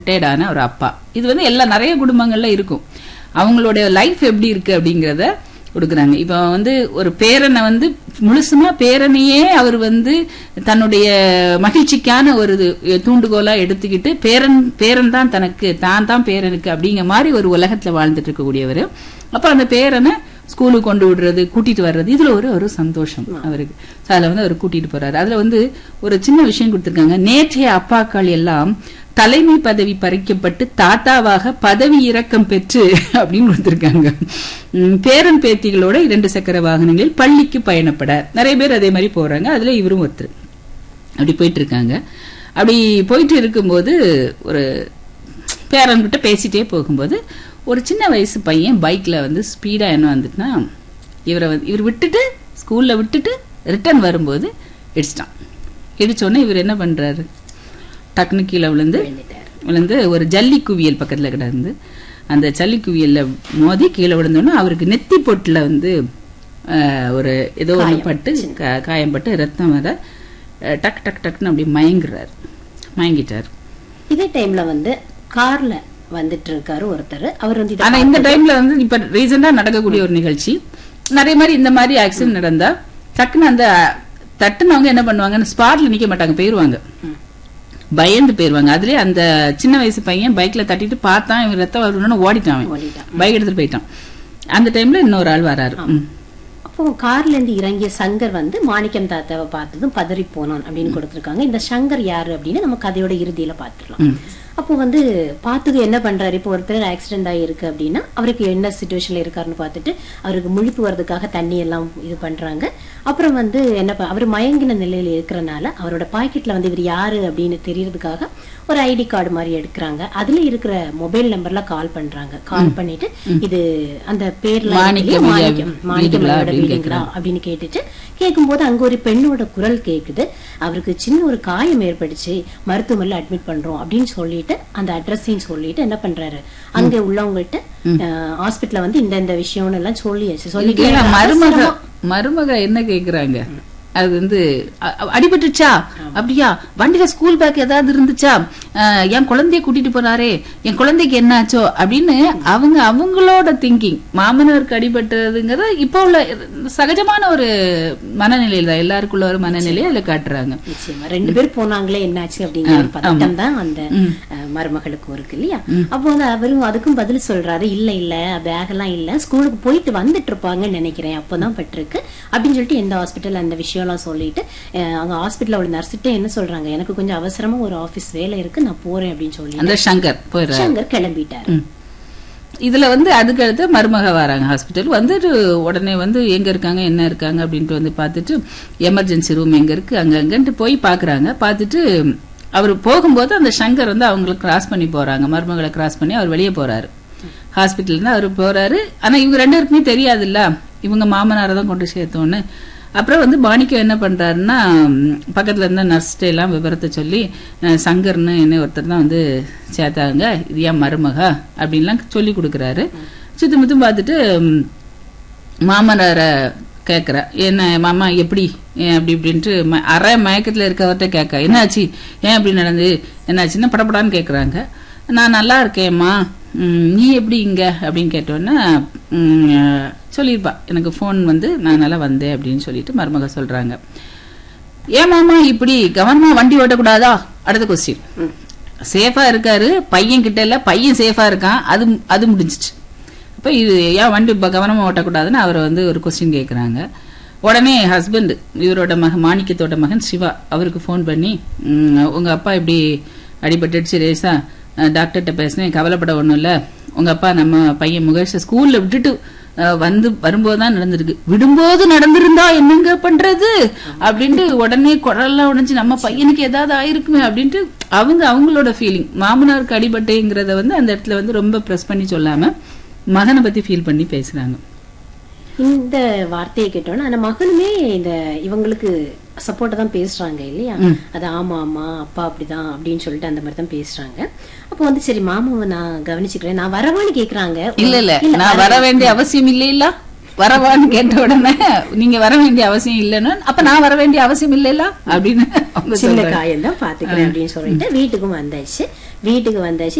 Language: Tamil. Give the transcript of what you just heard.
ரிட்டையர்டான ஒரு அப்பா இது வந்து எல்லா நிறைய குடும்பங்கள்ல இருக்கும் அவங்களுடைய லைஃப் எப்படி இருக்கு அப்படிங்கறத கொடுக்குறாங்க இப்போ வந்து ஒரு பேரனை வந்து முழுசுமா பேரனையே அவர் வந்து தன்னுடைய மகிழ்ச்சிக்கான ஒரு இது தூண்டுகோலா எடுத்துக்கிட்டு பேரன் பேரன் தான் தனக்கு தான் தான் பேரனுக்கு அப்படிங்கிற மாதிரி ஒரு உலகத்துல வாழ்ந்துட்டு இருக்கக்கூடியவர் அப்ப அந்த பேரனை ஸ்கூலுக்கு கொண்டு விடுறது கூட்டிட்டு வர்றது இதுல ஒரு ஒரு சந்தோஷம் அவருக்கு So அதுல வந்து அவர் கூட்டிட்டு போறாரு அதுல வந்து ஒரு சின்ன விஷயம் கொடுத்திருக்காங்க நேற்றைய அப்பாக்கள் எல்லாம் தலைமை பதவி பறிக்கப்பட்டு தாத்தாவாக பதவி இறக்கம் பெற்று அப்படின்னு கொடுத்திருக்காங்க உம், பேரன் பேத்திகளோட இரண்டு சக்கர வாகனங்களில் பள்ளிக்கு பயணப்பட நிறைய பேர் அதே மாதிரி போறாங்க அதுல இவரும் ஒருத்தர் அப்படி போயிட்டு இருக்காங்க அப்படி போயிட்டு இருக்கும்போது ஒரு பேரன்கிட்ட பேசிட்டே போகும்போது ஒரு சின்ன வயசு பையன் பைக்ல வந்து ஸ்பீடா என்ன வந்துட்டுனா இவரை வந்து இவர் விட்டுட்டு ஸ்கூல்ல விட்டுட்டு ரிட்டர்ன் வரும்போது இடிச்சிட்டான் இடிச்சோடனே இவர் என்ன பண்றாரு டக்குனு கீழே விழுந்து விழுந்து ஒரு ஜல்லி குவியல் பக்கத்துல கிடந்து அந்த ஜல்லி குவியல்ல மோதி கீழே விழுந்தோன்னே அவருக்கு நெத்தி பொட்டுல வந்து ஆஹ், ஒரு ஏதோ ஒன்று பட்டு கா- காயம்பட்டு ரத்தம் வர அஹ், டக் டக் டக்னு அப்படி மயங்குறாரு மயங்கிட்டார் இதே டைம்ல வந்து கார்ல வந்துட்டு இருக்காரு ஒருத்தர் அவர் வந்து இதை ஆனா இந்த டைம்ல வந்து இப்ப ரீசெண்டா நடக்கக்கூடிய ஒரு நிகழ்ச்சி நிறைய மாதிரி இந்த மாதிரி ஆக்சிடென்ட் நடந்தா டக்குன்னு அந்த தட்டுனவங்க என்ன பண்ணுவாங்கன்னு ஸ்பாட்ல நிக்க மாட்டாங்க போயிருவாங்க பயந்து போயிருவாங்க அதுலயே அந்த சின்ன வயசு பையன் பைக்ல தட்டிட்டு பார்த்தான் இவன் ரத்தம் வரணும்னு ஓடிட்டான் அவன். ஓடிட்டான். பைக் எடுத்துட்டு போயிட்டான் அந்த டைம்ல இன்னொரு ஆள் வராரு ம். அப்போ கார்ல இருந்து இறங்கிய சங்கர் வந்து மாணிக்கம் தாத்தாவை பார்த்ததும் பதறி போனான் அப்படின்னு கொடுத்திருக்காங்க இந்த சங்கர் யாரு அப்படின்னு நம்ம கதையோட இறுதியில பாத்துடலாம் ம். அப்போ வந்து பார்த்துட்டு என்ன பண்றாரு இப்போ ஒருத்தர் ஆக்சிடென்ட் ஆகிருக்கு அப்படின்னா அவருக்கு என்ன சுச்சுவேஷன்ல இருக்காருன்னு பார்த்துட்டு அவருக்கு முழிப்பு வர்றதுக்காக தண்ணி எல்லாம் இது பண்றாங்க அப்புறம் வந்து என்ன ப- அவர் மயங்கின நிலையில இருக்கிறனால அவரோட பாக்கெட்ல வந்து இவர் யாரு அப்படின்னு தெரியறதுக்காக ஒரு ஐடி கார்டு மாதிரி எடுக்கிறாங்க அதுல இருக்கிற மொபைல் நம்பர்ல கால் பண்றாங்க கால் பண்ணிட்டு இது அந்த பேர்ல மாணிக்கம் இருக்கு இல்லையா? ஐயா மாணிக்கம் மாணிக்கம் வீடுங்களா ஐயாவோட அப்படின்னு வீடுங்களா அப்படின்னு கேட்டுட்டு கேட்கும்போது அங்க ஒரு பெண்ணோட குரல் கேக்குது அவருக்கு சின்ன ஒரு காயம் ஏற்பட்டுச்சு மருத்துவமனையில அட்மிட் பண்றோம் அப்படின்னு சொல்லிட்டு அந்த அட்ரஸையும் சொல்லிட்டு என்ன பண்றாரு அங்க உள்ளவங்ககிட்ட ஹாஸ்பிட்டல்ல வந்து இந்த இந்த விஷயம்னு எல்லாம் சொல்லியாச்சு சொல்லிட்டு இல்ல, மருமக அவசரமா- மருமக என்ன கேக்குறாங்க அது வந்து அ- அ- அடிபட்டுச்சா அப்படியா வண்டியில ஸ்கூல் பேக் ஏதாவது இருந்துச்சா அஹ், என் குழந்தைய கூட்டிட்டு போனாரே என் குழந்தைக்கு என்னாச்சோ அப்படின்னு அவங்க அவங்களோட திங்கிங் மாமனாருக்கு அடிபட்டதுங்கிறது இப்போ உள்ள சகஜமான ஒரு மனநிலையில தான் எல்லாருக்குள்ள ஒரு மனநிலையை அதுல காட்டுறாங்க நிச்சயமா ரெண்டு பேர் போனாங்களே என்னாச்சு அப்படிங்கிற ஒரு பதட்டம் தான் அந்த அஹ், மருமகளுக்கும் இருக்கு இல்லையா அப்போ வந்து அவரும் அதுக்கும் பதில் சொல்றாரு இல்ல இல்ல பேக் எல்லாம் இல்ல ஸ்கூலுக்கு போயிட்டு வந்துட்டு இருப்பாங்கன்னு நினைக்கிறேன் அப்பதான் பட்டிருக்கு அப்படின்னு சொல்லிட்டு எந்த ஹாஸ்பிட்டல் அந்த விஷயம் எல்லாம் சொல்லிட்டு அஹ், அங்க ஹாஸ்பிட்டல்ல உள்ள நர்ஸ்கிட்ட என்ன சொல்றாங்க எனக்கு கொஞ்சம் அவசரமா ஒரு ஆபீஸ் வேலை இருக்கு நான் போறேன் அப்படின்னு சொல்லி அந்த சங்கர் போயிடுறாரு சங்கர் கிளம்பிட்டாரு ம். இதுல வந்து அதுக்கு அடுத்து மருமக வராங்க ஹாஸ்பிட்டல் வந்துட்டு உடனே வந்து எங்க இருக்காங்க என்ன இருக்காங்க அப்படின்ட்டு வந்து பார்த்துட்டு எமர்ஜென்சி ரூம் எங்க இருக்கு அங்க அங்கன்ட்டு போய் பாக்குறாங்க பார்த்துட்டு அவர் போகும்போது அந்த சங்கர் வந்து அவங்களுக்கு கிராஸ் பண்ணி போறாங்க மருமகளை கிராஸ் பண்ணி அவர் வெளியே போறாரு ஹாஸ்பிட்டல் இருந்து அவர் போறாரு ஆனா இவங்க ரெண்டு பேருக்குமே தெரியாதுல்ல இவங்க மாமனாரை தான் கொண்டு சேர்த்தோன்னு அப்புறம் வந்து மாணிக்கம் என்ன பண்றாருன்னா ம், பக்கத்துல இருந்த நர்ஸ்ட எல்லாம் விவரத்தை சொல்லி அஹ், சங்கர்னு என்ன ஒருத்தர் தான் வந்து சேர்த்தாங்க இது ஏன் மருமக அப்படின்லாம் சொல்லி கொடுக்குறாரு சுத்தி முத்தும் பார்த்துட்டு ம், மாமனாரை கேட்குற என்ன மாமா எப்படி ஏன் அப்படி இப்படின்ட்டு ம- அரை மயக்கத்துல இருக்கவர்கிட்ட கேட்க என்னாச்சு ஏன் இப்படி நடந்து என்னாச்சுன்னா படப்படான்னு கேட்குறாங்க நான் நல்லா இருக்கேம்மா ம், நீ எப்படி இங்க அப்படின்னு கேட்டோன்னே ம், சொல்லியிருப்பா எனக்கு ஃபோன் வந்து நான் நல்லா வந்தேன் அப்படின்னு சொல்லிட்டு மருமக சொல்றாங்க ஏன் மாமா இப்படி கவனமா வண்டி ஓட்டக்கூடாதா அடுத்த கொஸ்டின் சேஃபா இருக்காரு பையன் கிட்ட இல்ல பையன் சேஃபா இருக்கான் அது அது முடிஞ்சிச்சு அப்ப இது ஏன் வண்டி இப்ப கவனமா ஓட்டக்கூடாதுன்னு அவரை வந்து ஒரு கொஸ்டின் கேக்குறாங்க உடனே ஹஸ்பண்ட் இவரோட மக மாணிக்கத்தோட மகன் சிவா அவருக்கு ஃபோன் பண்ணி "ம், உங்க அப்பா இப்படி அடிபட்டுடுச்சு ரேசா டாக்டர்கிட்ட பேசினேன் கவலைப்பட ஒண்ணும் இல்ல உங்க அப்பா நம்ம பையன் முகேஷ ஸ்கூல்ல விட்டுட்டு அஹ், வந்து வரும்போது தான் நடந்திருக்கு விடும்போது நடந்திருந்தா என்னங்க பண்றது அப்படின்ட்டு உடனே குரல்லாம் உடைஞ்சு நம்ம பையனுக்கு ஏதாவது ஆயிருக்குமே அப்படின்ட்டு அவங்க அவங்களோட ஃபீலிங் மாமனாருக்கு அடிபட்டேங்கிறத வந்து அந்த இடத்துல வந்து ரொம்ப ப்ரெஸ் பண்ணி சொல்லாம மகனை பத்தி ஃபீல் பண்ணி பேசுறாங்க இந்த வார்த்தையை கேட்டோன்னா அந்த மகனுமே இந்த இவங்களுக்கு சப்போர்ட்டா தான் பேசுறாங்க இல்லையா அது ஆமா ஆமா அப்பா அப்படிதான் அப்படின்னு சொல்லிட்டு அந்த மாதிரி தான் பேசுறாங்க அப்போ வந்து சரி மாமாவை நான் கவனிச்சுக்கிறேன் நான் வரவான்னு கேக்குறாங்க இல்ல இல்ல நான் வர வேண்டிய அவசியம் இல்லையில வரவான்னு கேட்ட உடனே நீங்க வர வேண்டிய அவசியம் இல்லைன்னு அப்ப நான் வர வேண்டிய அவசியம் இல்லைல்ல அப்படின்னு அவங்க சின்ன சொல்றாங்க காயம் தான் பாத்துக்கிறேன் அப்படின்னு சொல்லிட்டு வீட்டுக்கும் வந்தாச்சு வீட்டுக்கு வந்தாச்சு